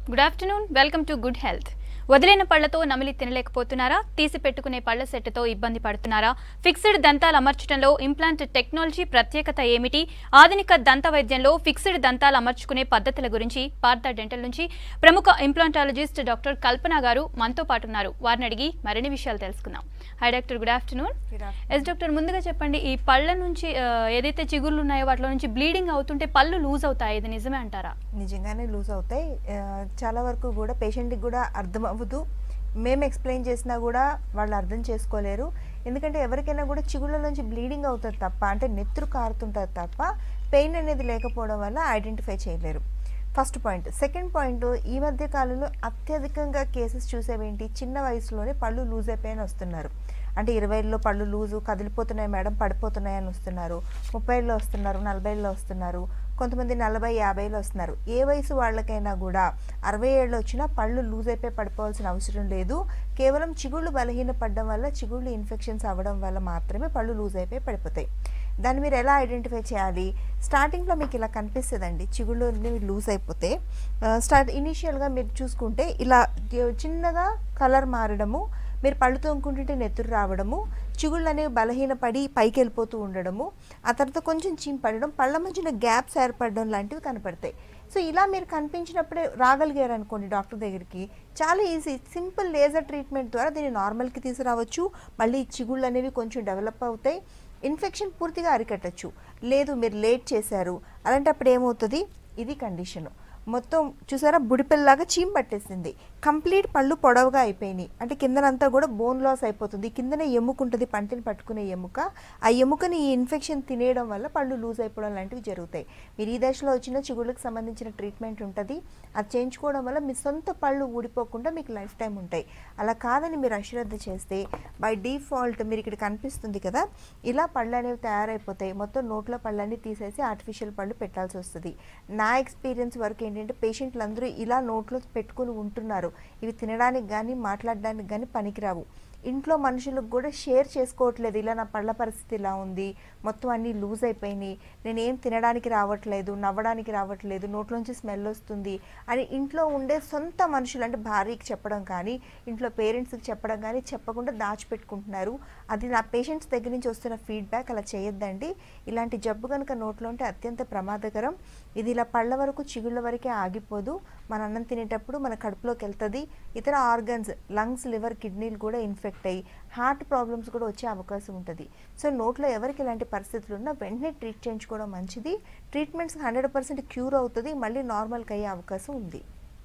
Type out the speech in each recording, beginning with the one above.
Good afternoon welcome to good health వదిలిన పళ్లతో నమిలి తినలేకపోతున్నారా తీసి పెట్టుకునే పళ్ల సెట్తో ఇబ్బంది పడుతున్నారా ఫిక్స్డ్ దంతాలు అమర్చడంలో ఇంప్లాంట్ టెక్నాలజీ ప్రత్యేకత ఏమిటి ఆధునిక దంత వైద్యంలో ఫిక్స్డ్ దంతాలు అమర్చుకునే పద్ధతుల గురించి పార్థ డెంటల్ నుంచి ప్రముఖ ఇంప్లాంటాలజిస్ట్ డాక్టర్ కల్పన గారు మనతో పాటు ఉన్నారు వారిని అడిగి మరిన్ని విషయాలు తెలుసుకుందాం hi doctor good afternoon yes doctor ముందుగా చెప్పండి ఈ పళ్ళ నుంచి ఆ, ఏదైతే చిగుళ్ళు ఉన్నాయో వాటిలో నుంచి బ్లీడింగ్ అవుతుంటే పళ్ళు లూజ్ అవుతాయి ఇది నిజమే అంటారా నిజంగానే లూజ్ అవుతాయి ఆ, చాలా వరకు కూడా పేషెంట్కి కూడా అర్థం అవ్వదు మేము ఎక్స్ప్లెయిన్ చేసినా కూడా వాళ్ళు అర్థం చేసుకోలేరు ఎందుకంటే ఎవరికైనా కూడా చిగుళ్ళ నుంచి బ్లీడింగ్ అవుతుంది తప్ప అంటే నెత్తురు కారుతుంటుంది తప్ప పెయిన్ అనేది లేకపోవడం వల్ల ఐడెంటిఫై చేయలేరు ఫస్ట్ పాయింట్ సెకండ్ పాయింట్ ఈ మధ్య కాలంలో అత్యధికంగా కేసెస్ చూసేవేంటి చిన్న వయసులోనే పళ్ళు లూజ్ అయిపోయాయని వస్తున్నారు అంటే ఇరవైలో పళ్ళు లూజు కదిలిపోతున్నాయి మేడం పడిపోతున్నాయి అని వస్తున్నారు ముప్పైలో వస్తున్నారు నలభైలో వస్తున్నారు కొంతమంది నలభై యాభైలో వస్తున్నారు ఏ వయసు వాళ్ళకైనా కూడా అరవై ఏళ్ళు వచ్చినా పళ్ళు లూజ్ అయిపోయి పడిపోవాల్సిన అవసరం లేదు కేవలం చిగుళ్ళు బలహీన పడడం వల్ల చిగుళ్ళు ఇన్ఫెక్షన్స్ అవ్వడం వల్ల మాత్రమే పళ్ళు లూజ్ అయిపోయి పడిపోతాయి దాన్ని మీరు ఎలా ఐడెంటిఫై చేయాలి స్టార్టింగ్లో మీకు ఇలా కనిపిస్తుందండి చిగుళ్ళు అనేవి లూజ్ అయిపోతే ఆ, స్టార్ట్ ఇనీషియల్గా మీరు చూసుకుంటే ఇలా చిన్నగా కలర్ మారడము మీరు పళ్ళు తోముకుంటుంటే నెత్తురు రావడము చిగుళ్ళు అనేవి బలహీనపడి పైకి వెళ్ళిపోతూ ఉండడము ఆ తర్వాత కొంచెం చీమ్ పడడం పళ్ళ మధ్యన గ్యాప్స్ ఏర్పడడం లాంటివి కనపడతాయి సో ఇలా మీరు కనిపించినప్పుడే రాగలిగారు అనుకోండి డాక్టర్ దగ్గరికి చాలా ఈజీ సింపుల్ లేజర్ ట్రీట్మెంట్ ద్వారా దీన్ని నార్మల్కి తీసుకురావచ్చు మళ్ళీ ఈ చిగుళ్ళు అనేవి కొంచెం డెవలప్ అవుతాయి ఇన్ఫెక్షన్ పూర్తిగా అరికట్టచ్చు లేదు మీరు లేట్ చేశారు అలాంటప్పుడు ఏమవుతుంది ఇది కండిషను మొత్తం చూసారా బుడిపెల్లాగా చీమ్ పట్టేసింది కంప్లీట్ పళ్ళు పొడవుగా అయిపోయినాయి అంటే కిందనంతా కూడా బోన్ లాస్ అయిపోతుంది కిందనే ఎముక ఉంటుంది పంటిని పట్టుకునే ఎముక ఆ ఎముకని ఈ ఇన్ఫెక్షన్ తినేయడం వల్ల పళ్ళు లూజ్ అయిపోవడం లాంటివి జరుగుతాయి మీరు ఈ దశలో వచ్చిన చిగుళ్ళకి సంబంధించిన ట్రీట్మెంట్ ఉంటుంది అది చేయించుకోవడం వల్ల మీ సొంత పళ్ళు ఊడిపోకుండా మీకు లైఫ్ టైం ఉంటాయి అలా కాదని మీరు అశ్రద్ధ చేస్తే బై డిఫాల్ట్ మీరు ఇక్కడ కనిపిస్తుంది కదా ఇలా పళ్ళు అనేవి తయారైపోతాయి మొత్తం నోట్లో పళ్ళన్నీ తీసేసి ఆర్టిఫిషియల్ పళ్ళు పెట్టాల్సి వస్తుంది నా ఎక్స్పీరియన్స్ వరకు ఏంటంటే పేషెంట్లు అందరూ ఇలా నోట్లో పెట్టుకుని ఉంటున్నారు ఇవి తినడానికి కానీ మాట్లాడడానికి కానీ పనికిరావు ఇంట్లో మనుషులకు కూడా షేర్ చేసుకోవట్లేదు ఇలా నా పళ్ళ పరిస్థితి ఇలా ఉంది మొత్తం అన్నీ లూజ్ అయిపోయినాయి నేను ఏం తినడానికి రావట్లేదు నవ్వడానికి రావట్లేదు నోట్లోంచి స్మెల్ వస్తుంది అని ఇంట్లో ఉండే సొంత మనుషులు అంటే భార్యకి చెప్పడం కానీ ఇంట్లో పేరెంట్స్కి చెప్పడం కానీ చెప్పకుండా దాచిపెట్టుకుంటున్నారు అది నా పేషెంట్స్ దగ్గర నుంచి వస్తున్న ఫీడ్బ్యాక్ అలా చేయొద్దండి ఇలాంటి జబ్బు కనుక నోట్లో ఉంటే అత్యంత ప్రమాదకరం ఇది ఇలా పళ్ళ వరకు చిగుళ్ళ వరకే ఆగిపోదు మన అన్నం తినేటప్పుడు మన కడుపులోకి వెళ్తుంది ఇతర ఆర్గన్స్ లంగ్స్ లివర్ కిడ్నీలు కూడా ఇన్ఫెక్ట్ అయ్యి హార్ట్ ప్రాబ్లమ్స్ కూడా వచ్చే అవకాశం ఉంటుంది సో నోట్లో ఎవరికి ఇలాంటి పరిస్థితులు ఉన్నా వెంటనే ట్రీట్ చేయించుకోవడం మంచిది ట్రీట్మెంట్స్ హండ్రెడ్ పర్సెంట్ క్యూర్ అవుతుంది మళ్ళీ నార్మల్కి అయ్యే అవకాశం ఉంది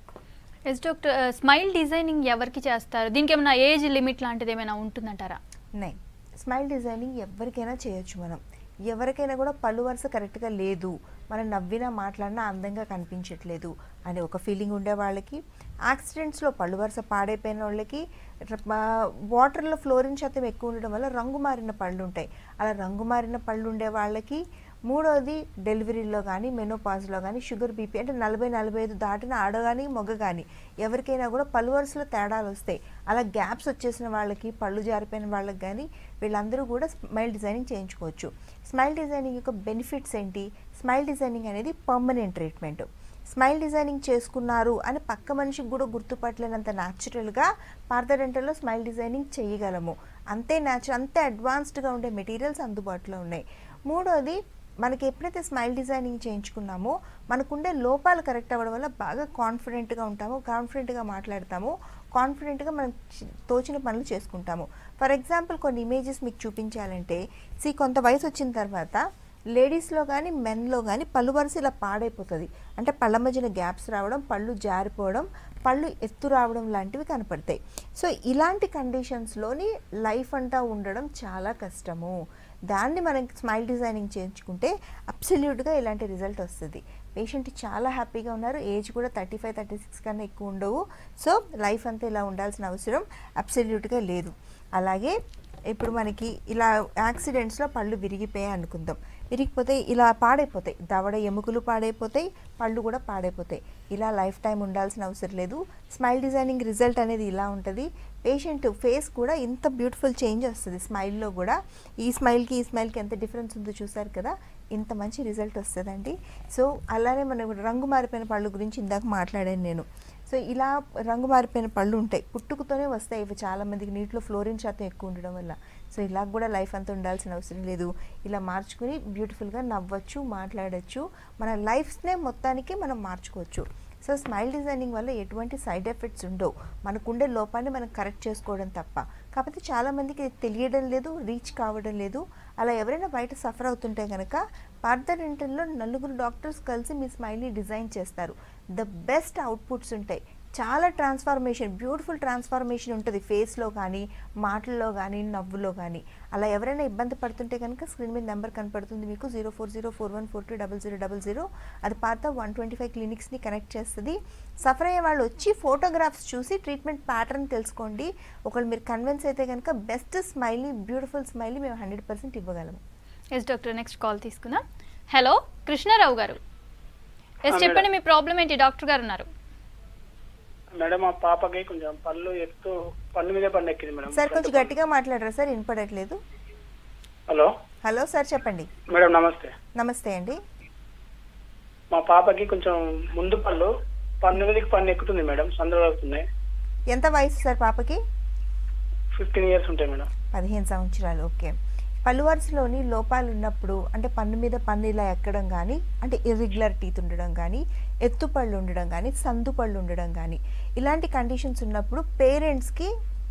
ఎస్ డాక్టర్ స్మైల్ డిజైనింగ్ ఎవరికి చేస్తారు దీనికి ఏమైనా ఏజ్ లిమిట్ లాంటిది ఏమైనా ఉంటుందంటారా నైన్ స్మైల్ డిజైనింగ్ ఎవరికైనా చేయొచ్చు మనం ఎవరికైనా కూడా పళ్ళు వరుస కరెక్ట్గా లేదు మనం నవ్వినా మాట్లాడినా అందంగా కనిపించట్లేదు అనే ఒక ఫీలింగ్ ఉండే వాళ్ళకి యాక్సిడెంట్స్లో పళ్ళు వరుస పాడైపోయిన వాళ్ళకి ర- మా- వాటర్లో ఫ్లోరిన్ శాతం ఎక్కువ ఉండడం వల్ల రంగు మారిన పళ్ళు ఉంటాయి అలా రంగు మారిన పళ్ళు ఉండే వాళ్ళకి మూడోది డెలివరీలో కానీ మెనోపాజ్లో కానీ షుగర్ బీపీ అంటే నలభై నలభై ఐదు దాటిన ఆడ కానీ మొగ కానీ ఎవరికైనా కూడా పళ్ళు వరుసలో తేడాలు వస్తాయి అలా గ్యాప్స్ వచ్చేసిన వాళ్ళకి పళ్ళు జారిపోయిన వాళ్ళకి కానీ వీళ్ళందరూ కూడా స్మైల్ డిజైనింగ్ చేయించుకోవచ్చు స్మైల్ డిజైనింగ్ యొక్క బెనిఫిట్స్ ఏంటి స్మైల్ డిజైనింగ్ అనేది పర్మనెంట్ ట్రీట్మెంట్ స్మైల్ డిజైనింగ్ చేసుకున్నారు అని పక్క మనిషికి కూడా గుర్తుపట్టలేనంత న్యాచురల్గా పార్థడెంటల్లో స్మైల్ డిజైనింగ్ చేయగలము అంతే న్యాచురల్ అంతే అడ్వాన్స్డ్గా ఉండే మెటీరియల్స్ అందుబాటులో ఉన్నాయి మూడోది మనకి ఎప్పుడైతే స్మైల్ డిజైనింగ్ చేయించుకున్నామో మనకుండే లోపాలు కరెక్ట్ అవ్వడం వల్ల బాగా కాన్ఫిడెంట్గా ఉంటాము కాన్ఫిడెంట్గా మాట్లాడతాము కాన్ఫిడెంట్గా మనం చి- తోచిన పనులు చేసుకుంటాము ఫర్ ఎగ్జాంపుల్ కొన్ని ఇమేజెస్ మీకు చూపించాలంటే సి కొంత వయసు వచ్చిన తర్వాత లేడీస్లో కానీ మెన్లో కానీ పళ్ళు వరుస ఇలా పాడైపోతుంది అంటే పళ్ళ మధ్యన గ్యాప్స్ రావడం పళ్ళు జారిపోవడం పళ్ళు ఎత్తు రావడం లాంటివి కనపడతాయి సో ఇలాంటి కండిషన్స్లోని లైఫ్ అంతా ఉండడం చాలా కష్టము దాన్ని మనం స్మైల్ డిజైనింగ్ చేయించుకుంటే అబ్సల్యూట్గా ఇలాంటి రిజల్ట్ వస్తుంది పేషెంట్ చాలా హ్యాపీగా ఉన్నారు ఏజ్ కూడా థర్టీ ఫైవ్ థర్టీ సిక్స్ కన్నా ఎక్కువ ఉండవు సో లైఫ్ అంతా ఇలా ఉండాల్సిన అవసరం అబ్సల్యూట్గా లేదు అలాగే ఇప్పుడు మనకి ఇలా యాక్సిడెంట్స్లో పళ్ళు విరిగిపోయాయి అనుకుందాం విరిగిపోతే ఇలా పాడైపోతాయి దవడ ఎముకలు పాడైపోతాయి పళ్ళు కూడా పాడైపోతాయి ఇలా లైఫ్ టైం ఉండాల్సిన అవసరం లేదు స్మైల్ డిజైనింగ్ రిజల్ట్ అనేది ఇలా ఉంటుంది పేషెంట్ ఫేస్ కూడా ఇంత బ్యూటిఫుల్ చేంజ్ వస్తుంది స్మైల్లో కూడా ఈ స్మైల్కి ఈ స్మైల్కి ఎంత డిఫరెన్స్ ఉందో చూసారు కదా ఇంత మంచి రిజల్ట్ వస్తుందండి సో అలానే మనం రంగు మారిపోయిన పళ్ళు గురించి ఇందాక మాట్లాడాను నేను సో ఇలా రంగు మారిపోయిన పళ్ళు ఉంటాయి పుట్టుకతోనే వస్తాయి ఇవి చాలా మందికి నీటిలో ఫ్లోరిన్ శాతం ఎక్కువ ఉండడం వల్ల సో ఇలా కూడా లైఫ్ అంతా ఉండాల్సిన అవసరం లేదు ఇలా మార్చుకుని బ్యూటిఫుల్గా నవ్వచ్చు మాట్లాడచ్చు మన లైఫ్స్నే మొత్తానికి మనం మార్చుకోవచ్చు సో స్మైల్ డిజైనింగ్ వల్ల ఎటువంటి సైడ్ ఎఫెక్ట్స్ ఉండవు మనకుండే లోపాన్ని మనం కరెక్ట్ చేసుకోవడం తప్ప కాకపోతే చాలామందికి ఇది తెలియడం లేదు రీచ్ కావడం లేదు అలా ఎవరైనా బయట సఫర్ అవుతుంటే కనుక పార్థ డెంటల్లో నలుగురు డాక్టర్స్ కలిసి మీ స్మైల్ని డిజైన్ చేస్తారు ద బెస్ట్ అవుట్పుట్స్ ఉంటాయి చాలా ట్రాన్స్ఫార్మేషన్ బ్యూటిఫుల్ ట్రాన్స్ఫార్మేషన్ ఉంటుంది ఫేస్లో కానీ మాటల్లో కానీ నవ్వులో కానీ అలా ఎవరైనా ఇబ్బంది పడుతుంటే కనుక స్క్రీన్ మీద నెంబర్ కనపడుతుంది మీకు zero four zero four one four two double zero double zero అది పాత వన్ ట్వంటీ ఫైవ్ క్లినిక్స్ని కనెక్ట్ చేస్తుంది సఫర్ అయ్యే వాళ్ళు వచ్చి ఫోటోగ్రాఫ్స్ చూసి ట్రీట్మెంట్ ప్యాటర్న్ తెలుసుకోండి ఒకళ్ళు మీరు కన్విన్స్ అయితే కనుక బెస్ట్ స్మైల్ని బ్యూటిఫుల్ స్మైల్ని మేము హండ్రెడ్ పర్సెంట్ ఇవ్వగలము ఎస్ డాక్టర్ నెక్స్ట్ కాల్ తీసుకుందాం హలో కృష్ణారావు గారు ఎస్ ఆ, చెప్పండి మేడం. మీ ప్రాబ్లం ఏంటి డాక్టర్ గారు ఉన్నారు మేడం మా పాపకి కొంచెం పళ్ళు ఎత్తు పన్ను మీద పన్ను ఎక్కింది మేడం సార్ కొంచెం గట్టిగా మాట్లాడరా సార్ వినపడట్లేదు హలో హలో సార్ చెప్పండి మేడం నమస్తే నమస్తే అండి మా పాపకి కొంచెం ముందు పళ్ళు పన్ను మీదకి పన్ను ఎక్కుతుంది మేడం సందులు అవుతున్నాయి ఎంత వయసు సార్ పాపకి ఫిఫ్టీన్ ఇయర్స్ ఉంటాయి మేడం పదిహేను సంవత్సరాలు ఓకే పళ్ళు వరుసలోని లోపాలు ఉన్నప్పుడు అంటే పన్ను మీద పన్ను ఇలా ఎక్కడం కానీ అంటే ఇర్రెగ్యులర్ టీత్ ఉండడం కానీ ఎత్తు పళ్ళు ఉండడం కానీ సందు పళ్ళు ఉండడం కానీ ఇలాంటి కండిషన్స్ ఉన్నప్పుడు పేరెంట్స్కి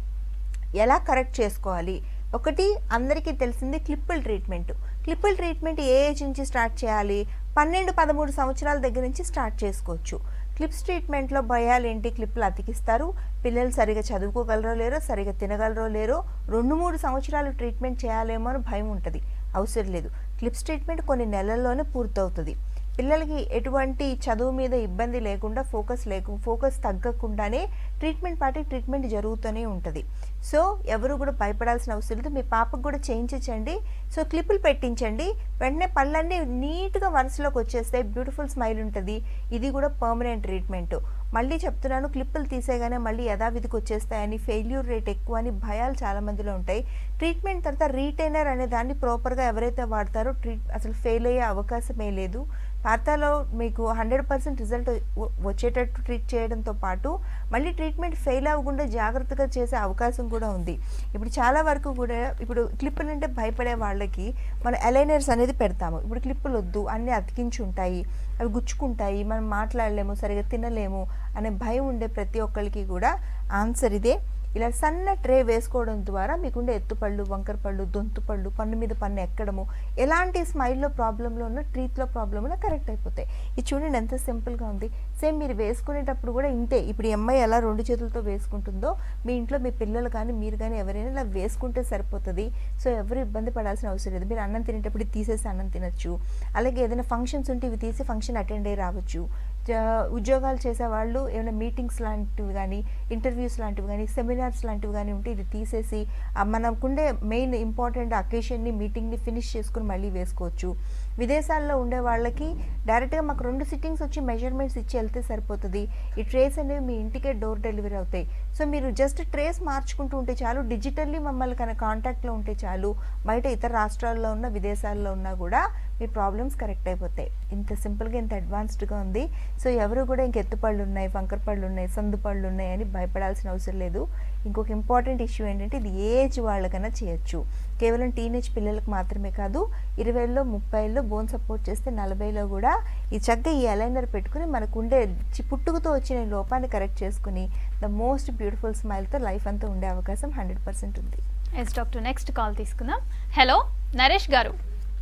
ఎలా కరెక్ట్ చేసుకోవాలి ఒకటి అందరికీ తెలిసింది క్లిప్పుల్ ట్రీట్మెంట్ క్లిప్పుల్ ట్రీట్మెంట్ ఏ ఏజ్ నుంచి స్టార్ట్ చేయాలి పన్నెండు పదమూడు సంవత్సరాల దగ్గర నుంచి స్టార్ట్ చేసుకోవచ్చు క్లిప్స్ ట్రీట్మెంట్లో భయాలు ఏంటి క్లిప్లు అతికిస్తారు పిల్లలు సరిగా చదువుకోగలరో లేరో సరిగా తినగలరో లేరో రెండు మూడు సంవత్సరాలు ట్రీట్మెంట్ చేయాలేమో అని భయం ఉంటుంది అవసరం లేదు క్లిప్స్ ట్రీట్మెంట్ కొన్ని నెలల్లోనే పూర్తవుతుంది పిల్లలకి ఎటువంటి చదువు మీద ఇబ్బంది లేకుండా ఫోకస్ లేకు ఫోకస్ తగ్గకుండానే ట్రీట్మెంట్ పాటి ట్రీట్మెంట్ జరుగుతూనే ఉంటుంది సో ఎవరు కూడా భయపడాల్సిన అవసరం లేదు మీ పాపకు కూడా చేయించండి సో క్లిప్పులు పెట్టించండి వెంటనే పళ్ళన్నీ నీట్గా వరుసలోకి వచ్చేస్తాయి బ్యూటిఫుల్ స్మైల్ ఉంటుంది ఇది కూడా పర్మనెంట్ ట్రీట్మెంట్ మళ్ళీ చెప్తున్నాను క్లిప్పులు తీసేగానే మళ్ళీ యథావిధికి వచ్చేస్తాయని ఫెయిల్యూర్ రేట్ ఎక్కువ అని భయాలు చాలా మందిలో ఉంటాయి ట్రీట్మెంట్ తర్వాత రీటైనర్ అనే దాన్ని ప్రాపర్గా ఎవరైతే వాడతారో ట్రీట్ అసలు ఫెయిల్ అయ్యే అవకాశమే లేదు పాతాలో మీకు హండ్రెడ్ పర్సెంట్ రిజల్ట్ వచ్చేటట్టు ట్రీట్ చేయడంతో పాటు మళ్ళీ ట్రీట్మెంట్ ఫెయిల్ అవ్వకుండా జాగ్రత్తగా చేసే అవకాశం కూడా ఉంది ఇప్పుడు చాలా వరకు కూడా ఇప్పుడు క్లిప్పులు అంటే భయపడే వాళ్ళకి మనం అలైనర్స్ అనేది పెడతాము ఇప్పుడు క్లిప్పులు వద్దు అన్నీ అతికించి ఉంటాయి అవి గుచ్చుకుంటాయి మనం మాట్లాడలేము సరిగా తినలేము అనే భయం ఉండే ప్రతి ఒక్కరికి కూడా ఆన్సర్ ఇదే ఇలా సన్న ట్రే వేసుకోవడం ద్వారా మీకుండే ఎత్తుపళ్ళు వంకర పళ్ళు దొంతు పళ్ళు పన్ను మీద పన్ను ఎక్కడము ఎలాంటి స్మైల్లో ప్రాబ్లంలో ఉన్న ట్రీత్లో ప్రాబ్లం ఉన్న కరెక్ట్ అయిపోతాయి ఇది చూడండి ఎంత సింపుల్గా ఉంది సేమ్ మీరు వేసుకునేటప్పుడు కూడా ఇంతే ఇప్పుడు ఈ అమ్మాయి ఎలా రెండు చేతులతో వేసుకుంటుందో మీ ఇంట్లో మీ పిల్లలు కానీ మీరు కానీ ఎవరైనా ఇలా వేసుకుంటే సరిపోతుంది సో ఎవరు ఇబ్బంది పడాల్సిన అవసరం లేదు మీరు అన్నం తినేటప్పుడు ఇది తీసేసి అన్నం తినచ్చు అలాగే ఏదైనా ఫంక్షన్స్ ఉంటే ఇవి తీసి ఫంక్షన్ అటెండ్ అయ్యి రావచ్చు జ- ఉద్యోగాలు చేసే వాళ్ళు ఏమైనా మీటింగ్స్ లాంటివి కానీ ఇంటర్వ్యూస్ లాంటివి కానీ సెమినార్స్ లాంటివి కానీ ఉంటే ఇది తీసేసి ఆ మనకుండే మెయిన్ ఇంపార్టెంట్ అకేషన్ని మీటింగ్ని ఫినిష్ చేసుకుని మళ్ళీ వేసుకోవచ్చు విదేశాల్లో ఉండే వాళ్ళకి డైరెక్ట్గా మాకు రెండు సిట్టింగ్స్ వచ్చి మెజర్మెంట్స్ ఇచ్చి వెళ్తే సరిపోతుంది ఈ ట్రేస్ అనేవి మీ ఇంటికే డోర్ డెలివరీ అవుతాయి సో మీరు జస్ట్ ట్రేస్ మార్చుకుంటూ ఉంటే చాలు డిజిటల్లీ మమ్మల్ని కనుక కాంటాక్ట్లో ఉంటే చాలు బయట ఇతర రాష్ట్రాల్లో ఉన్న విదేశాల్లో ఉన్నా కూడా మీ ప్రాబ్లమ్స్ కరెక్ట్ అయిపోతాయి ఇంత సింపుల్గా ఇంత అడ్వాన్స్డ్గా ఉంది సో ఎవరు కూడా ఇంక ఎత్తుపళ్ళు ఉన్నాయి వంకర పళ్ళు ఉన్నాయి సందు పళ్ళు ఉన్నాయి అని భయపడాల్సిన అవసరం లేదు ఇంకొక ఇంపార్టెంట్ ఇష్యూ ఏంటంటే ఇది ఏ ఏజ్ వాళ్ళకైనా చేయొచ్చు కేవలం టీనేజ్ పిల్లలకు మాత్రమే కాదు ఇరవైలో ముప్పైలో బోన్ సపోర్ట్ చేస్తే నలభైలో కూడా ఈ చక్కగా ఈ అలైనర్ పెట్టుకుని మనకు ఉండే చి- పుట్టుకతో వచ్చిన ఈ లోపాన్ని కరెక్ట్ చేసుకుని ద మోస్ట్ బ్యూటిఫుల్ స్మైల్తో లైఫ్ అంతా ఉండే అవకాశం హండ్రెడ్ పర్సెంట్ ఉంది ఎస్ డాక్టర్ నెక్స్ట్ కాల్ తీసుకుందాం హలో నరేష్ గారు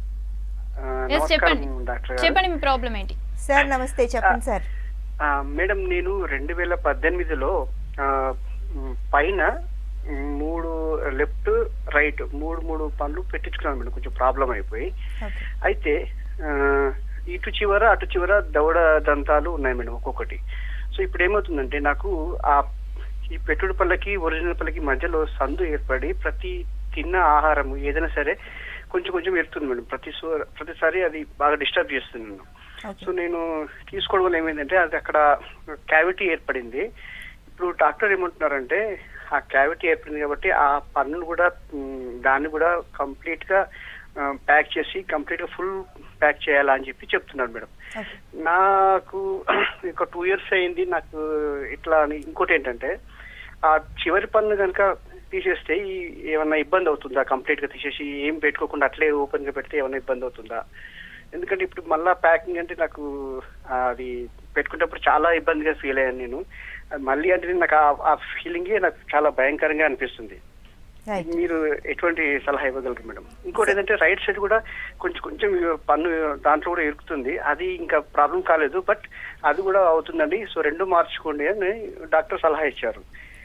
ఆ, ఎస్ నమస్కారం, చెప్పండి డాక్టర్ గారు. చెప్పండి మీ ప్రాబ్లం ఏంటి సార్ నమస్తే చెప్పండి సార్ ఆ, మేడం నేను రెండు వేల పద్దెనిమిదిలో ఆ, మ్, పైన మ్, మూడు లెఫ్ట్ రైట్ మూడు మూడు పనులు పెట్టించుకున్నాను మేడం కొంచెం ప్రాబ్లం అయిపోయి ఓకే అయితే ఆ, ఇటు చివర అటు చివర దవడ దంతాలు ఉన్నాయి మేడం ఒక్కొక్కటి సో ఇప్పుడు ఏమవుతుందంటే నాకు ఆ ఈ పెట్టుడు పళ్ళకి ఒరిజినల్ పళ్ళకి మధ్యలో సందు ఏర్పడి ప్రతి తిన్న ఆహారం ఏదైనా సరే కొంచెం కొంచెం ఎడుతుంది మేడం ప్రతి సో- ప్రతిసారి అది బాగా డిస్టర్బ్ చేస్తుంది నన్ను ఓకే సో నేను తీసుకోవడం వల్ల ఏమైందంటే అది అక్కడ క్యావిటీ ఏర్పడింది ఇప్పుడు డాక్టర్ ఏమంటున్నారంటే ఆ క్యావిటీ ఏర్పడింది కాబట్టి ఆ పన్నును కూడా మ్, దాన్ని కూడా కంప్లీట్ గా ప్యాక్ చేసి కంప్లీట్ గా ఫుల్ ప్యాక్ చేయాలా అని చెప్పి చెప్తున్నాడు మేడం ఓకే నాకు ఒక టూ ఇయర్స్ అయింది నాకు ఇట్లా అని ఇంకోటి ఏంటంటే ఆ చివరి పన్ను కనుక తీసేస్తే ఈ ఏమన్నా ఇబ్బంది అవుతుందా కంప్లీట్ గా తీసేసి ఏం పెట్టుకోకుండా అట్లే ఓపెన్ గా పెడితే ఏమైనా ఇబ్బంది అవుతుందా ఎందుకంటే ఇప్పుడు మళ్ళా ప్యాకింగ్ అంటే నాకు ఆ, అది పెట్టుకునేటప్పుడు చాలా ఇబ్బందిగా ఫీల్ అయ్యాను నేను అది మళ్ళీ అంటే నాకు ఆ- ఆ ఫీలింగే నాకు చాలా భయంకరంగా అనిపిస్తుంది రైట్ మీరు ఎటువంటి సలహా ఇవ్వగలరు మేడం ఇంకోటి ఏంటంటే రైట్ సైడ్ కూడా కొంచెం కొంచెం పన్ను దాంట్లో కూడా ఇరుకుతుంది అది ఇంకా ప్రాబ్లం కాలేదు బట్ అది కూడా అవుతుందండి సో రెండు మార్చుకోండి అని డాక్టర్ సలహా ఇచ్చారు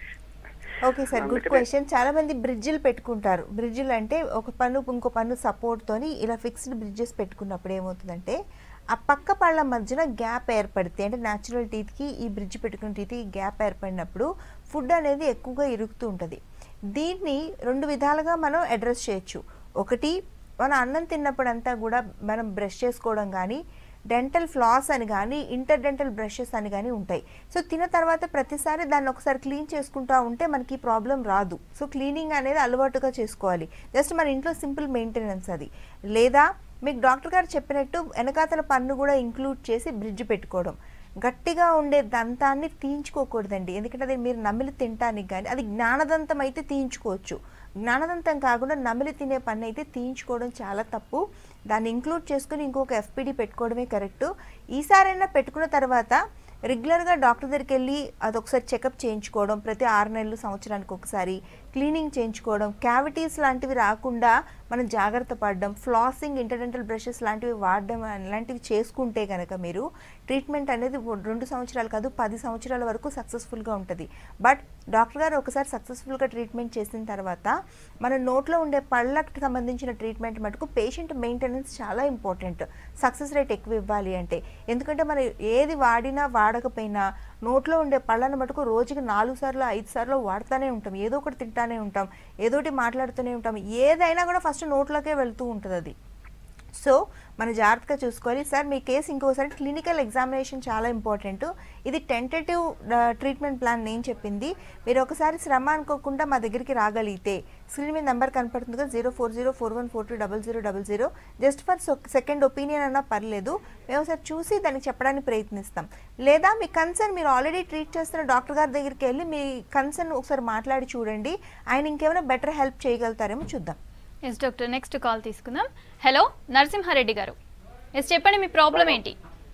ఓకే సార్ గుడ్ అందుకనే- క్వశ్చన్ చాలా మంది బ్రిడ్జిలు పెట్టుకుంటారు బ్రిడ్జిలు అంటే ఒక పన్ను ఇంకో పన్ను సపోర్ట్ తోని ఇలా ఫిక్స్డ్ బ్రిడ్జెస్ పెట్టుకున్నప్పుడు ఏమవుతుందంటే ఆ పక్క పళ్ళ మధ్యన గ్యాప్ ఏర్పడితే అంటే న్యాచురల్ టీత్కి ఈ బ్రిడ్జ్ పెట్టుకున్న టీత్కి గ్యాప్ ఏర్పడినప్పుడు ఫుడ్ అనేది ఎక్కువగా ఇరుకుతూ ఉంటుంది దీన్ని రెండు విధాలుగా మనం అడ్రస్ చేయొచ్చు ఒకటి మనం అన్నం తిన్నప్పుడంతా కూడా మనం బ్రష్ చేసుకోవడం కానీ డెంటల్ ఫ్లాస్ అని కానీ ఇంటర్ డెంటల్ బ్రషెస్ అని కానీ ఉంటాయి సో తిన్న తర్వాత ప్రతిసారి దాన్ని ఒకసారి క్లీన్ చేసుకుంటా ఉంటే మనకి ప్రాబ్లం రాదు సో క్లీనింగ్ అనేది అలవాటుగా చేసుకోవాలి జస్ట్ మన ఇంట్లో సింపుల్ మెయింటెనెన్స్ అది లేదా మీకు డాక్టర్ గారు చెప్పినట్టు వెనకాతల పన్ను కూడా ఇంక్లూడ్ చేసి బ్రిడ్జ్ పెట్టుకోవడం గట్టిగా ఉండే దంతాన్ని తీయించుకోకూడదండి ఎందుకంటే అది మీరు నమిలి తినటానికి కానీ అది జ్ఞానదంతం అయితే తీయించుకోవచ్చు జ్ఞానదంతం కాకుండా నమిలి తినే పని అయితే తీయించుకోవడం చాలా తప్పు దాన్ని ఇంక్లూడ్ చేసుకుని ఇంకొక ఎఫ్పిడి పెట్టుకోవడమే కరెక్ట్ ఈసారైనా పెట్టుకున్న తర్వాత రెగ్యులర్గా డాక్టర్ దగ్గరికి వెళ్ళి అది ఒకసారి చెకప్ చేయించుకోవడం ప్రతి ఆరు నెలలు సంవత్సరానికి ఒకసారి క్లీనింగ్ చేయించుకోవడం క్యావిటీస్ లాంటివి రాకుండా మనం జాగ్రత్త పడడం ఫ్లాసింగ్ ఇంటర్డెంటల్ బ్రషెస్ లాంటివి వాడడం లాంటివి చేసుకుంటే కనుక మీరు ట్రీట్మెంట్ అనేది రెండు సంవత్సరాలు కాదు పది సంవత్సరాల వరకు సక్సెస్ఫుల్గా ఉంటుంది బట్ డాక్టర్ గారు ఒకసారి సక్సెస్ఫుల్గా ట్రీట్మెంట్ చేసిన తర్వాత మన నోట్లో ఉండే పళ్ళకి సంబంధించిన ట్రీట్మెంట్ మటుకు పేషెంట్ మెయింటెనెన్స్ చాలా ఇంపార్టెంట్ సక్సెస్ రేట్ ఎక్కువ ఇవ్వాలి అంటే ఎందుకంటే మనం ఏది వాడినా వాడకపోయినా నోట్లో ఉండే పళ్ళను మటుకు రోజుకి నాలుగు సార్లు ఐదు సార్లు వాడుతూనే ఉంటాం ఏదో ఒకటి తింటానే ఉంటాం ఏదో ఒకటి మాట్లాడుతూనే ఉంటాం ఏదైనా కూడా ఫస్ట్ నోట్లోకే వెళ్తూ ఉంటుంది అది సో మన జాగ్రత్తగా చూసుకోవాలి సార్ మీ కేసు ఇంకోసారి క్లినికల్ ఎగ్జామినేషన్ చాలా ఇంపార్టెంట్ ఇది టెంటేటివ్ ట్రీట్మెంట్ ప్లాన్ నేను చెప్పింది మీరు ఒకసారి శ్రమ అనుకోకుండా మా దగ్గరికి రాగలిగితే స్క్రీన్ మీద నెంబర్ కనపడుతుంది కదా zero four zero four one four two double zero double zero just for second opinion అన్నా పర్లేదు మేము ఒకసారి చూసి దానికి చెప్పడానికి ప్రయత్నిస్తాం లేదా మీ కన్సర్న్ మీరు ఆల్రెడీ ట్రీట్ చేస్తున్న డాక్టర్ గారి దగ్గరికి వెళ్ళి మీ కన్సర్న్ ఒకసారి మాట్లాడి చూడండి ఆయన ఇంకేమైనా బెటర్ హెల్ప్ చేయగలుగుతారేమో చూద్దాం ఎస్ డాక్టర్ నెక్స్ట్ కాల్ తీసుకుందాం హలో నరసింహారెడ్డి గారు ఎస్ చెప్పండి మీ ప్రాబ్లం ఏంటి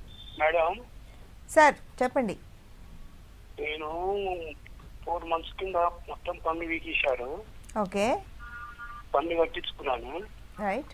మేడం సార్ చెప్పండి నేను ఫోర్ మంత్స్ కింద మొత్తం పన్ను వీకేశారు ఓకే పన్ను కట్టించుకున్నాను రైట్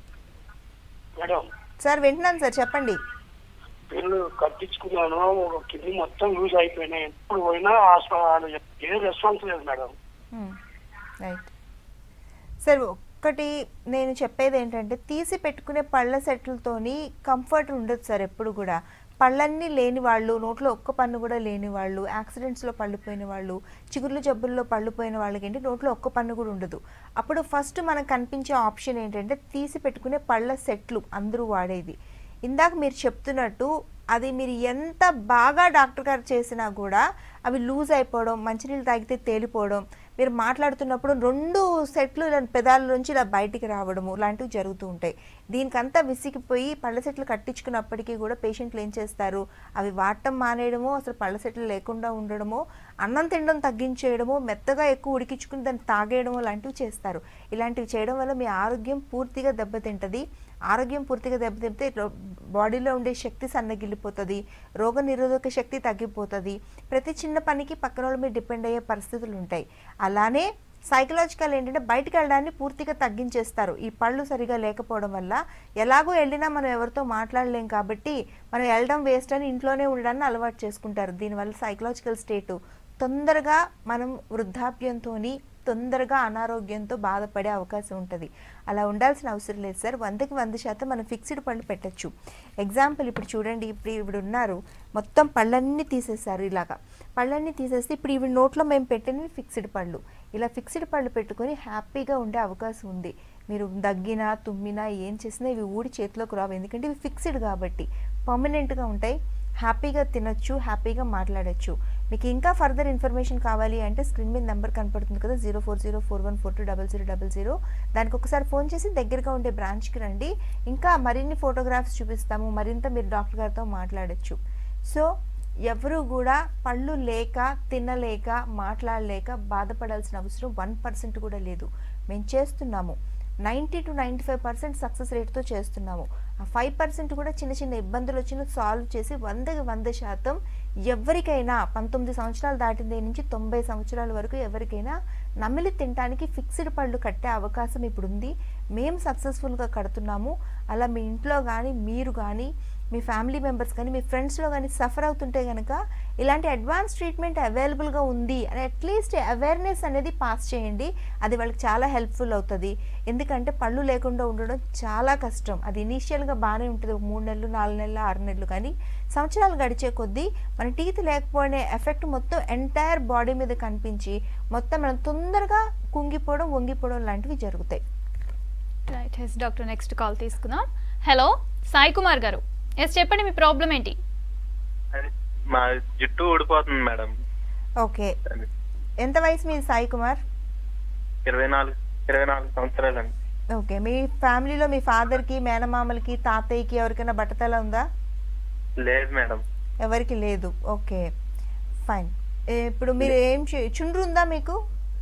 మేడం సార్ వింటున్నాను సార్ చెప్పండి పిల్లలు కట్టించుకున్నాను కిడ్నీ మొత్తం యూజ్ అయిపోయినాయి ఎప్పుడు పోయినా హాస్పిటల్ ఏ రెస్పాన్స్ లేదు మేడం రైట్ సార్ ఒక్కటి నేను చెప్పేది ఏంటంటే తీసి పెట్టుకునే పళ్ళ సెట్లతోని కంఫర్ట్ ఉండదు సార్ ఎప్పుడు కూడా పళ్ళన్నీ లేని వాళ్ళు నోట్లో ఒక్క పన్ను కూడా లేని వాళ్ళు యాక్సిడెంట్స్లో పళ్ళుపోయిన వాళ్ళు చిగుర్లు జబ్బుల్లో పళ్ళుపోయిన వాళ్ళకి ఏంటి నోట్లో ఒక్క పన్ను కూడా ఉండదు అప్పుడు ఫస్ట్ మనకు కనిపించే ఆప్షన్ ఏంటంటే తీసి పెట్టుకునే పళ్ళ సెట్లు అందరూ వాడేది ఇందాక మీరు చెప్తున్నట్టు అది మీరు ఎంత బాగా డాక్టర్ గారు చేసినా కూడా అవి లూజ్ అయిపోవడం మంచినీళ్ళు తాగితే తేలిపోవడం మీరు మాట్లాడుతున్నప్పుడు రెండు సెట్లు ఇలా పెదాల నుంచి ఇలా బయటికి రావడము లాంటివి జరుగుతూ ఉంటాయి దీనికంతా విసిగిపోయి పళ్ళ సెట్లు కట్టించుకున్నప్పటికీ కూడా పేషెంట్లు ఏం చేస్తారు అవి వాడటం మానేయడమో అసలు పళ్ళ సెట్లు లేకుండా ఉండడమో అన్నం తినడం తగ్గించేయడమో మెత్తగా ఎక్కువ ఉడికించుకుని దాన్ని తాగేయడమో లాంటివి చేస్తారు ఇలాంటివి చేయడం వల్ల మీ ఆరోగ్యం పూర్తిగా దెబ్బతింటది ఆరోగ్యం పూర్తిగా దెబ్బతింటే రో- బాడీలో ఉండే శక్తి సన్నగిల్లిపోతుంది రోగ నిరోధక శక్తి తగ్గిపోతుంది ప్రతి చిన్న పనికి పక్కన వాళ్ళ మీద డిపెండ్ అయ్యే పరిస్థితులు ఉంటాయి అలానే సైకలాజికల్ ఏంటంటే బయటికి వెళ్ళడాన్ని పూర్తిగా తగ్గించేస్తారు ఈ పళ్ళు సరిగా లేకపోవడం వల్ల ఎలాగో వెళ్ళినా మనం ఎవరితో మాట్లాడలేం కాబట్టి మనం వెళ్ళడం వేస్ట్ అని ఇంట్లోనే ఉండడాన్ని అలవాటు చేసుకుంటారు దీనివల్ల సైకలాజికల్ స్టేటు తొందరగా మనం వృద్ధాప్యంతో తొందరగా అనారోగ్యంతో బాధపడే అవకాశం ఉంటుంది అలా ఉండాల్సిన అవసరం లేదు సార్ వందకి వంద శాతం మనం ఫిక్స్డ్ పళ్ళు పెట్టచ్చు ఎగ్జాంపుల్ ఇప్పుడు చూడండి ఇప్పుడు ఇప్పుడు ఉన్నారు మొత్తం పళ్ళన్నీ తీసేశారు ఇలాగా పళ్ళన్నీ తీసేస్తే ఇప్పుడు ఇవి నోట్లో మేము పెట్టినవి ఫిక్స్డ్ పళ్ళు ఇలా ఫిక్స్డ్ పళ్ళు పెట్టుకొని హ్యాపీగా ఉండే అవకాశం ఉంది మీరు దగ్గినా తుమ్మినా ఏం చేసినా ఇవి ఊడి చేతిలోకి రావు ఎందుకంటే ఇవి ఫిక్స్డ్ కాబట్టి పర్మనెంట్గా ఉంటాయి హ్యాపీగా తినొచ్చు హ్యాపీగా మాట్లాడొచ్చు మీకు ఇంకా ఫర్దర్ ఇన్ఫర్మేషన్ కావాలి అంటే స్క్రీన్ మీద నెంబర్ కనపడుతుంది కదా zero four zero four one four two double zero double zero దానికి ఒకసారి ఫోన్ చేసి దగ్గరగా ఉండే బ్రాంచ్కి రండి ఇంకా మరిన్ని ఫోటోగ్రాఫ్స్ చూపిస్తాము మరింత మీరు డాక్టర్ గారితో మాట్లాడొచ్చు సో ఎవరు కూడా పళ్ళు లేక తినలేక మాట్లాడలేక బాధపడాల్సిన అవసరం వన్ పర్సెంట్ కూడా లేదు మేము చేస్తున్నాము ninety to ninety five percent success రేట్తో చేస్తున్నాము ఆ ఫైవ్ పర్సెంట్ కూడా చిన్న చిన్న ఇబ్బందులు వచ్చిన సాల్వ్ చేసి వందకి వంద శాతం ఎవరికైనా పంతొమ్మిది సంవత్సరాలు దాటిన దగ్గర నుంచి తొంభై సంవత్సరాల వరకు ఎవరికైనా నమిలి తినడానికి ఫిక్స్డ్ పళ్ళు కట్టే అవకాశం ఇప్పుడు ఉంది మేము సక్సెస్ఫుల్గా కడుతున్నాము అలా మీ ఇంట్లో కానీ మీరు కానీ మీ ఫ్యామిలీ మెంబర్స్ కానీ మీ ఫ్రెండ్స్లో కానీ సఫర్ అవుతుంటే కనుక ఇలాంటి అడ్వాన్స్ ట్రీట్మెంట్ అవైలబుల్గా ఉంది అని అట్లీస్ట్ అవేర్నెస్ అనేది పాస్ చేయండి అది వాళ్ళకి చాలా హెల్ప్ఫుల్ అవుతుంది ఎందుకంటే పళ్ళు లేకుండా ఉండడం చాలా కష్టం అది ఇనీషియల్గా బాగానే ఉంటుంది ఒక మూడు నెలలు నాలుగు నెలలు ఆరు నెలలు కానీ సంవత్సరాలు గడిచే కొద్దీ మన టీత్ లేకపోయిన ఎఫెక్ట్ మొత్తం ఎంటైర్ బాడీ మీద కనిపించి మొత్తం మనం తొందరగా కుంగిపోవడం వంగిపోవడం లాంటివి జరుగుతాయి right yes doctor next call తీసుకుందాం హలో సాయి కుమార్ గారు ఎస్ చెప్పండి మీ ప్రాబ్లం ఏంటి అది మా జుట్టు ఊడిపోతుంది మేడం ఓకే అది ఎంత వయసు మీది సాయి కుమార్ ఇరవై నాలుగు ఇరవై నాలుగు సంవత్సరాలండి ఓకే మీ ఫ్యామిలీలో మీ ఫాదర్కి మేనమామలకి తాతయ్యకి ఎవరికైనా బట్టతల ఉందా లేదు మేడం ఎవరికి లేదు ఓకే ఫైన్ ఇప్పుడు మీరు ఏం చే- చుండ్రు ఉందా మీకు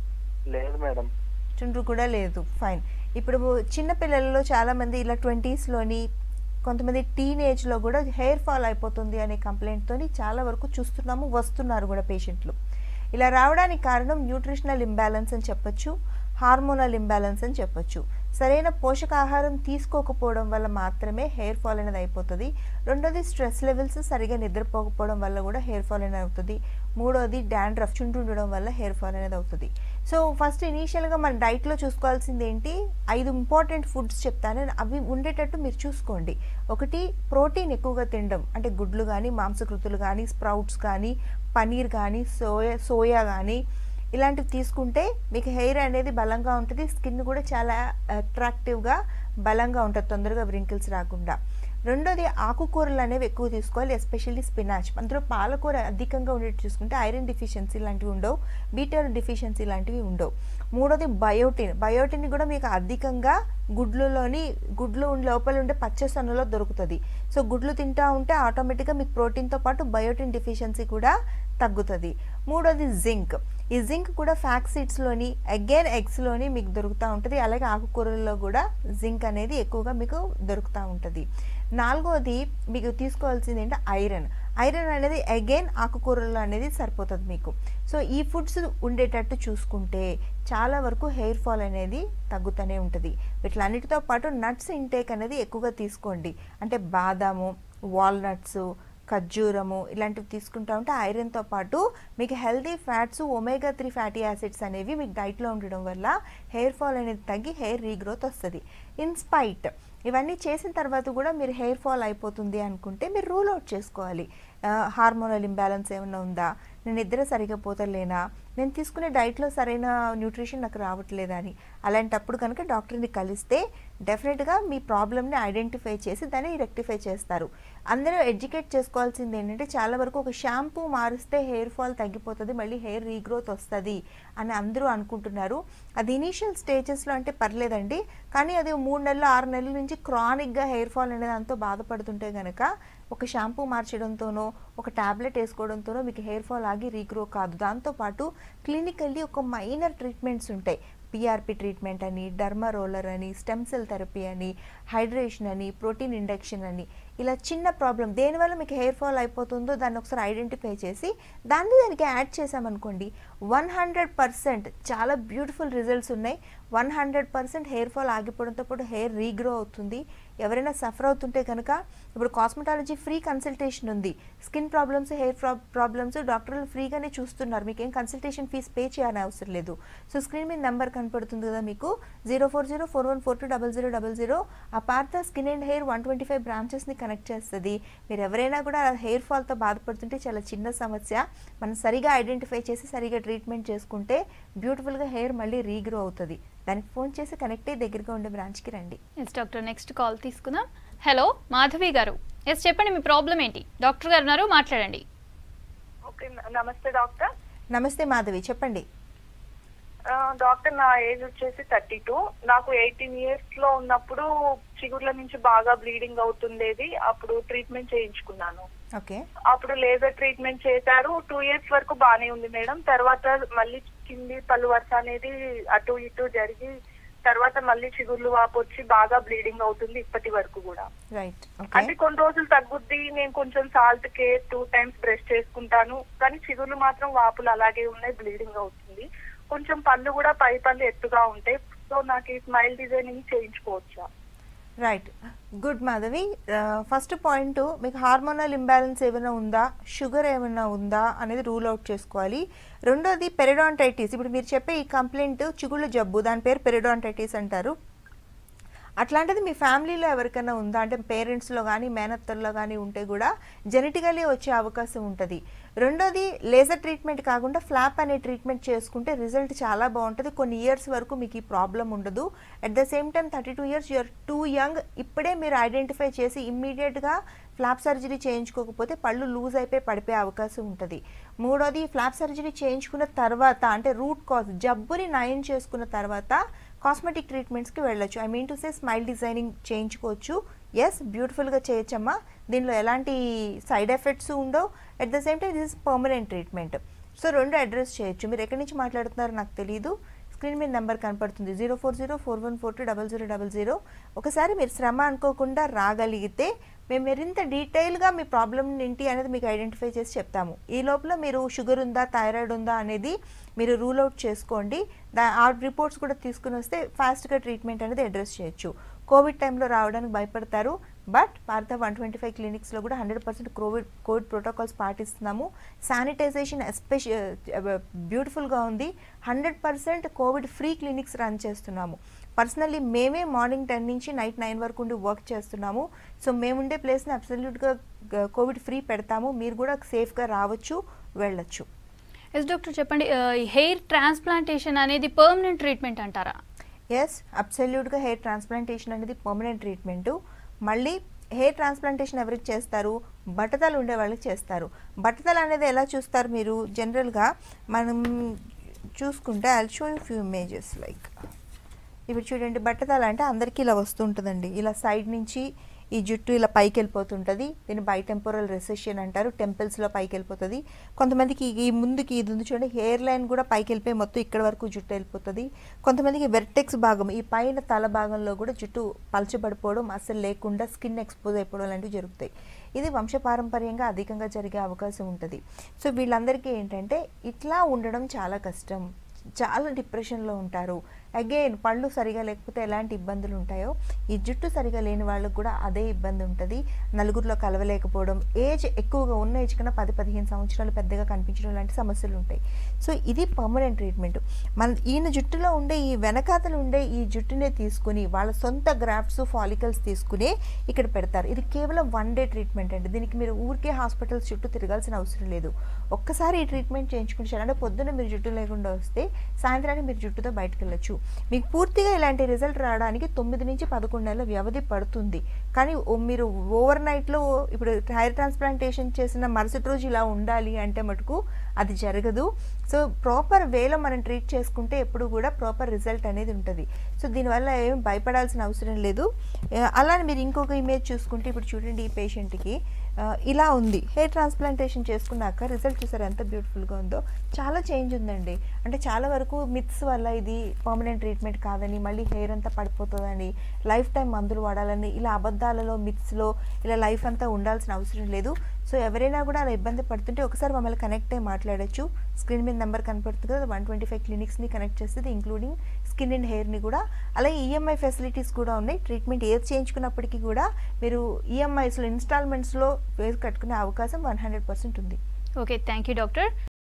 లేదు మేడం చుండ్రు కూడా లేదు ఫైన్ ఇప్పుడు చిన్న పిల్లలలో చాలామంది ఇలా ట్వంటీస్లోని కొంతమంది టీనేజ్లో కూడా హెయిర్ ఫాల్ అయిపోతుంది అనే కంప్లైంట్తోని చాలా వరకు చూస్తున్నాము వస్తున్నారు కూడా పేషెంట్లు ఇలా రావడానికి కారణం న్యూట్రిషనల్ ఇంబ్యాలెన్స్ అని చెప్పొచ్చు హార్మోనల్ ఇంబ్యాలెన్స్ అని చెప్పొచ్చు సరైన పోషకాహారం తీసుకోకపోవడం వల్ల మాత్రమే హెయిర్ ఫాల్ అనేది అయిపోతుంది రెండోది స్ట్రెస్ లెవెల్స్ సరిగా నిద్రపోకపోవడం వల్ల కూడా హెయిర్ ఫాల్ అనేది అవుతుంది మూడోది డాండ్రఫ్ చుండ్రు ఉండడం వల్ల హెయిర్ ఫాల్ అనేది అవుతుంది సో ఫస్ట్ ఇనీషియల్గా మన డైట్లో చూసుకోవాల్సింది ఏంటి ఐదు ఇంపార్టెంట్ ఫుడ్స్ చెప్తాను అవి ఉండేటట్టు మీరు చూసుకోండి ఒకటి ప్రోటీన్ ఎక్కువగా తినడం అంటే గుడ్లు కానీ మాంసకృతులు కానీ స్ప్రౌట్స్ కానీ పనీర్ కానీ సోయా సోయా కానీ ఇలాంటివి తీసుకుంటే మీకు హెయిర్ అనేది బలంగా ఉంటుంది స్కిన్ కూడా చాలా అట్రాక్టివ్గా బలంగా ఉంటుంది తొందరగా వ్రింకిల్స్ రాకుండా రెండోది ఆకుకూరలు అనేవి ఎక్కువ తీసుకోవాలి ఎస్పెషల్లీ స్పినాచ్ అందులో పాలకూర అధికంగా ఉండేది చూసుకుంటే ఐరన్ డిఫిషియన్సీ లాంటివి ఉండవు బీటర్ డిఫిషియన్సీ లాంటివి ఉండవు మూడోది బయోటిన్ బయోటిన్ కూడా మీకు అధికంగా గుడ్లులోని గుడ్లు ఉండే- లోపల ఉండే పచ్చ సొన్నలో దొరుకుతుంది సో గుడ్లు తింటా ఉంటే ఆటోమేటిక్గా మీకు ప్రోటీన్తో పాటు బయోటిన్ డిఫిషియన్సీ కూడా తగ్గుతుంది మూడోది జింక్ ఈ జింక్ కూడా ఫ్యాక్ సీడ్స్లోని అగైన్ ఎగ్స్లోని మీకు దొరుకుతూ ఉంటుంది అలాగే ఆకుకూరల్లో కూడా జింక్ అనేది ఎక్కువగా మీకు దొరుకుతూ ఉంటుంది నాలుగోది మీకు తీసుకోవాల్సింది ఏంటంటే ఐరన్ ఐరన్ అనేది అగైన్ ఆకుకూరల్లో అనేది సరిపోతుంది మీకు సో ఈ ఫుడ్స్ ఉండేటట్టు చూసుకుంటే చాలా వరకు హెయిర్ ఫాల్ అనేది తగ్గుతూనే ఉంటుంది వీటిలన్నిటితో పాటు నట్స్ ఇంటేక్ అనేది ఎక్కువగా తీసుకోండి అంటే బాదాము వాల్నట్స్ ఖర్జూరము ఇలాంటివి తీసుకుంటా ఉంటే ఐరన్తో పాటు మీకు healthy fats omega three fatty acids అనేవి మీకు డైట్లో ఉండడం వల్ల హెయిర్ ఫాల్ అనేది తగ్గి హెయిర్ రీగ్రోత్ వస్తుంది ఇన్స్పైట్ ఇవన్నీ చేసిన తర్వాత కూడా మీరు హెయిర్ ఫాల్ అయిపోతుంది అనుకుంటే మీరు రూల్ అవుట్ చేసుకోవాలి హార్మోనల్ ఇంబ్యాలెన్స్ ఏమైనా ఉందా నేను నిద్ర సరిగా పోతలేనా నేను తీసుకునే డైట్లో సరైన న్యూట్రిషన్ నాకు రావట్లేదా అని అలాంటప్పుడు కనుక డాక్టర్ని కలిస్తే డెఫినెట్గా మీ ప్రాబ్లమ్ని ఐడెంటిఫై చేసి దాన్ని రెక్టిఫై చేస్తారు అందరూ ఎడ్యుకేట్ చేసుకోవాల్సింది ఏంటంటే చాలా వరకు ఒక షాంపూ మారిస్తే హెయిర్ ఫాల్ తగ్గిపోతుంది మళ్ళీ హెయిర్ రీగ్రోత్ వస్తుంది అని అందరూ అనుకుంటున్నారు అది ఇనీషియల్ స్టేజెస్లో అంటే పర్లేదండి కానీ అది మూడు నెలలు ఆరు నెలల నుంచి క్రానిక్గా హెయిర్ ఫాల్ అనేది దాంతో బాధపడుతుంటే కనుక ఒక షాంపూ మార్చడంతోనో ఒక టాబ్లెట్ వేసుకోవడంతోనో మీకు హెయిర్ ఫాల్ ఆగి రీగ్రో కాదు దాంతోపాటు క్లినికల్లీ ఒక మైనర్ ట్రీట్మెంట్స్ ఉంటాయి పిఆర్పి ట్రీట్మెంట్ అని డర్మా రోలర్ అని స్టెమ్ సెల్ థెరపీ అని హైడ్రేషన్ అని ప్రోటీన్ ఇండక్షన్ అని ఇలా చిన్న ప్రాబ్లం దేనివల్ల మీకు హెయిర్ ఫాల్ అయిపోతుందో దాన్ని ఒకసారి ఐడెంటిఫై చేసి దాన్ని దానికి యాడ్ చేసామనుకోండి వన్ హండ్రెడ్ పర్సెంట్ చాలా బ్యూటిఫుల్ రిజల్ట్స్ ఉన్నాయి one hundred percent hair fall ఆగిపోవడంతో పాటు హెయిర్ రీగ్రో అవుతుంది ఎవరైనా సఫర్ అవుతుంటే కనుక ఇప్పుడు కాస్మెటాలజీ ఫ్రీ కన్సల్టేషన్ ఉంది స్కిన్ ప్రాబ్లమ్స్ హెయిర్ ప్రాబ్లమ్స్ డాక్టర్లు ఫ్రీగానే చూస్తున్నారు మీకు ఏం కన్సల్టేషన్ ఫీజ్ పే చేయాలని అవసరం లేదు సో స్క్రీన్ మీద నెంబర్ కనపడుతుంది కదా మీకు zero four zero four one four two double zero double zero ఆ పార్త skin and hair one twenty five బ్రాంచెస్ని కనెక్ట్ చేస్తుంది మీరు ఎవరైనా కూడా హెయిర్ ఫాల్తో బాధపడుతుంటే చాలా చిన్న సమస్య మనం సరిగా ఐడెంటిఫై చేసి సరిగా ట్రీట్మెంట్ చేసుకుంటే బ్యూటిఫుల్గా హెయిర్ మళ్ళీ రీగ్రో అవుతుంది దానికి ఫోన్ చేసి కనెక్ట్ అయ్యి దగ్గరగా ఉండే బ్రాంచ్కి రండి ఎస్ డాక్టర్ నెక్స్ట్ కాల్ తీసుకుందాం హలో మాధవి గారు ఎస్ చెప్పండి మీ ప్రాబ్లం ఏంటి డాక్టర్ గారు ఉన్నారు మాట్లాడండి ఓకే న- నమస్తే డాక్టర్ నమస్తే మాధవి చెప్పండి ఆ, డాక్టర్ నా ఏజ్ వచ్చేసి థర్టీ టూ నాకు ఎయిటీన్ ఇయర్స్ లో ఉన్నప్పుడు చిగుర్ల నుంచి బాగా బ్లీడింగ్ అవుతుండేది అప్పుడు ట్రీట్మెంట్ చేయించుకున్నాను ఓకే అప్పుడు లేజర్ ట్రీట్మెంట్ చేశారు టూ ఇయర్స్ వరకు బానే ఉంది మేడం తర్వాత మళ్ళీ కింది పళ్ళు వరుస అనేది అటు ఇటు జరిగి తర్వాత మళ్ళీ చిగుర్లు వాపు వచ్చి బాగా బ్లీడింగ్ అవుతుంది ఇప్పటి వరకు కూడా రైట్ అంటే ఓకే కొన్ని రోజులు తగ్గుద్ది నేను కొంచెం salt care two times brush చేసుకుంటాను కానీ చిగుర్లు మాత్రం వాపులు అలాగే ఉన్నాయి బ్లీడింగ్ అవుతుంది కొంచెం పళ్ళు కూడా పై పళ్ళు ఎత్తుగా ఉంటాయి సో నాకు ఈ స్మైల్ డిజైనింగ్ చేయించుకోవచ్చా right good Madhavi first point మీకు హార్మోనల్ ఇంబ్యాలెన్స్ ఏమైనా ఉందా షుగర్ ఏమైనా ఉందా అనేది రూల్ అవుట్ చేసుకోవాలి రెండోది పెరిడాంటైటిస్ ఇప్పుడు మీరు చెప్పే ఈ కంప్లైంట్ చిగుళ్ళ జబ్బు దాని పేరు పెరిడాంటైటిస్ అంటారు అట్లాంటిది మీ ఫ్యామిలీలో ఎవరికైనా ఉందా అంటే పేరెంట్స్లో కానీ మేనత్తల్లో కానీ ఉంటే కూడా జెనెటికలీ వచ్చే అవకాశం ఉంటుంది రెండోది లేజర్ ట్రీట్మెంట్ కాకుండా ఫ్లాప్ అనే ట్రీట్మెంట్ చేసుకుంటే రిజల్ట్ చాలా బాగుంటుంది కొన్ని ఇయర్స్ వరకు మీకు ఈ ప్రాబ్లం ఉండదు at the same time thirty two years you're too young ఇప్పుడే మీరు ఐడెంటిఫై చేసి ఇమ్మీడియట్గా ఫ్లాప్ సర్జరీ చేయించుకోకపోతే పళ్ళు లూజ్ అయిపోయి పడిపోయే అవకాశం ఉంటుంది మూడోది ఫ్లాప్ సర్జరీ చేయించుకున్న తర్వాత అంటే రూట్ కాజ్ జబ్బుని నయం చేసుకున్న తర్వాత కాస్మెటిక్ ట్రీట్మెంట్స్కి వెళ్ళొచ్చు I mean to say smile designing చేయించుకోవచ్చు ఎస్ బ్యూటిఫుల్గా చేయొచ్చమ్మా దీనిలో ఎలాంటి సైడ్ ఎఫెక్ట్స్ ఉండవు at the same time this is permanent treatment so రెండు అడ్రస్ చేయొచ్చు మీరు ఎక్కడి నుంచి మాట్లాడుతున్నారో నాకు తెలియదు స్క్రీన్ మీద నెంబర్ కనపడుతుంది zero four zero four one four two double zero double zero ఒకసారి మీరు శ్రమ అనుకోకుండా రాగలిగితే మేము మరింత డీటెయిల్గా మీ ప్రాబ్లమ్ ఏంటి అనేది మీకు ఐడెంటిఫై చేసి చెప్తాము ఈ లోపల మీరు షుగర్ ఉందా థైరాయిడ్ ఉందా అనేది మీరు రూల్ అవుట్ చేసుకోండి దా ఆ రిపోర్ట్స్ కూడా తీసుకుని వస్తే ఫాస్ట్గా ట్రీట్మెంట్ అనేది అడ్రస్ చేయొచ్చు కోవిడ్ టైంలో రావడానికి భయపడతారు బట్ భారత వన్ ట్వంటీ ఫైవ్ క్లినిక్స్లో కూడా hundred percent covid covid protocols పాటిస్తున్నాము శానిటైజేషన్ ఎస్పెషల్ బ్యూటిఫుల్గా ఉంది hundred percent covid free clinics run చేస్తున్నాము పర్సనల్లీ మేమే మార్నింగ్ టెన్ నుంచి నైట్ నైన్ వరకు ఉండి వర్క్ చేస్తున్నాము సో మేముండే ప్లేస్ని అబ్సల్యూట్గా కోవిడ్ ఫ్రీ పెడతాము మీరు కూడా సేఫ్గా రావచ్చు వెళ్ళొచ్చు ఎస్ డాక్టర్ చెప్పండి హెయిర్ ట్రాన్స్ప్లాంటేషన్ అనేది పర్మనెంట్ ట్రీట్మెంట్ అంటారా ఎస్ అబ్సల్యూట్గా హెయిర్ ట్రాన్స్ప్లాంటేషన్ అనేది పర్మనెంట్ ట్రీట్మెంట్ మళ్ళీ హెయిర్ ట్రాన్స్ప్లాంటేషన్ ఎవరికి చేస్తారు బట్టతలు ఉండే వాళ్ళకి చేస్తారు బట్టతలు అనేది ఎలా చూస్తారు మీరు జనరల్గా మనం చూసుకుంటే I show you few images like ఇప్పుడు చూడండి బట్టతల అంటే అందరికీ ఇలా వస్తుంటుందండి ఇలా సైడ్ నుంచి ఈ జుట్టు ఇలా పైకి వెళ్ళిపోతుంటుంది దీన్ని బైటెంపోరల్ రెసెషన్ అంటారు టెంపుల్స్లో పైకి వెళ్ళిపోతుంది కొంతమందికి ఈ ముందుకి ఇది ఉంది చూడండి హెయిర్ లైన్ కూడా పైకి వెళ్ళిపోయి మొత్తం ఇక్కడ వరకు జుట్టు వెళ్ళిపోతుంది కొంతమందికి వెర్టెక్స్ భాగం ఈ పైన తల భాగంలో కూడా జుట్టు పలచబడిపోవడం అసలు లేకుండా స్కిన్ ఎక్స్పోజ్ అయిపోవడం లాంటివి జరుగుతాయి ఇది వంశపారంపర్యంగా అధికంగా జరిగే అవకాశం ఉంటుంది సో వీళ్ళందరికీ ఏంటంటే ఇట్లా ఉండడం చాలా కష్టం చాలా డిప్రెషన్లో ఉంటారు అగైన్ పళ్ళు సరిగా లేకపోతే ఎలాంటి ఇబ్బందులు ఉంటాయో ఈ జుట్టు సరిగా లేని వాళ్ళకు కూడా అదే ఇబ్బంది ఉంటుంది నలుగురిలో కలవలేకపోవడం ఏజ్ ఎక్కువగా ఉన్న ఏజ్ కన్నా పది పదిహేను సంవత్సరాలు పెద్దగా కనిపించడం లాంటి సమస్యలు ఉంటాయి సో ఇది పర్మనెంట్ ట్రీట్మెంట్ మన ఈయన జుట్టులో ఉండే ఈ వెనకాతలు ఉండే ఈ జుట్టునే తీసుకుని వాళ్ళ సొంత గ్రాఫ్ట్స్ ఫాలికల్స్ తీసుకుని ఇక్కడ పెడతారు ఇది కేవలం వన్ డే ట్రీట్మెంట్ అండి దీనికి మీరు ఊరికే హాస్పిటల్స్ చుట్టూ తిరగాల్సిన అవసరం లేదు ఒక్కసారి ఈ ట్రీట్మెంట్ చేయించుకుంటే అంటే పొద్దున్న మీరు జుట్టు లేకుండా వస్తే సాయంత్రానికి మీరు జుట్టుతో బయటకు వెళ్ళొచ్చు మీకు పూర్తిగా ఇలాంటి రిజల్ట్ రావడానికి తొమ్మిది నుంచి పదకొండు నెలల వ్యవధి పడుతుంది కానీ ఓ- మీరు ఓవర్ నైట్లో ఇప్పుడు హెయిర్ ట్రాన్స్ప్లాంటేషన్ చేసిన మరుసటి రోజు ఇలా ఉండాలి అంటే మటుకు అది జరగదు సో ప్రాపర్ వేలో మనం ట్రీట్ చేసుకుంటే ఎప్పుడు కూడా ప్రాపర్ రిజల్ట్ అనేది ఉంటుంది సో దీనివల్ల ఏం భయపడాల్సిన అవసరం లేదు ఆ, అలానే మీరు ఇంకొక ఇమేజ్ చూసుకుంటే ఇప్పుడు చూడండి ఈ పేషెంట్కి ఇలా ఉంది హెయిర్ ట్రాన్స్ప్లాంటేషన్ చేసుకున్నాక రిజల్ట్ చూసారు ఎంత బ్యూటిఫుల్గా ఉందో చాలా చేంజ్ ఉందండి అంటే చాలా వరకు మిత్స్ వల్ల ఇది పర్మనెంట్ ట్రీట్మెంట్ కాదని మళ్ళీ హెయిర్ అంతా పడిపోతుందని లైఫ్ టైం మందులు వాడాలని ఇలా అబద్ధాలలో మిత్స్లో ఇలా లైఫ్ అంతా ఉండాల్సిన అవసరం లేదు సో ఎవరైనా కూడా అలా ఇబ్బంది పడుతుంటే ఒకసారి మమ్మల్ని కనెక్ట్ అయ్యి మాట్లాడొచ్చు స్క్రీన్ మీద నెంబర్ కనపడుతుంది కదా వన్ ట్వంటీ ఫైవ్ క్లినిక్స్ని కనెక్ట్ చేస్తుంది ఇంక్లూడింగ్ స్కిన్ అండ్ హెయిర్ని కూడా అలాగే ఈఎంఐ ఫెసిలిటీస్ కూడా ఉన్నాయి ట్రీట్మెంట్ ఏది చేయించుకున్నప్పటికీ కూడా మీరు ఈఎంఐస్లో ఇన్స్టాల్మెంట్స్లో వేసి కట్టుకునే అవకాశం వన్ హండ్రెడ్ పర్సెంట్ ఉంది ఓకే థ్యాంక్ యూ డాక్టర్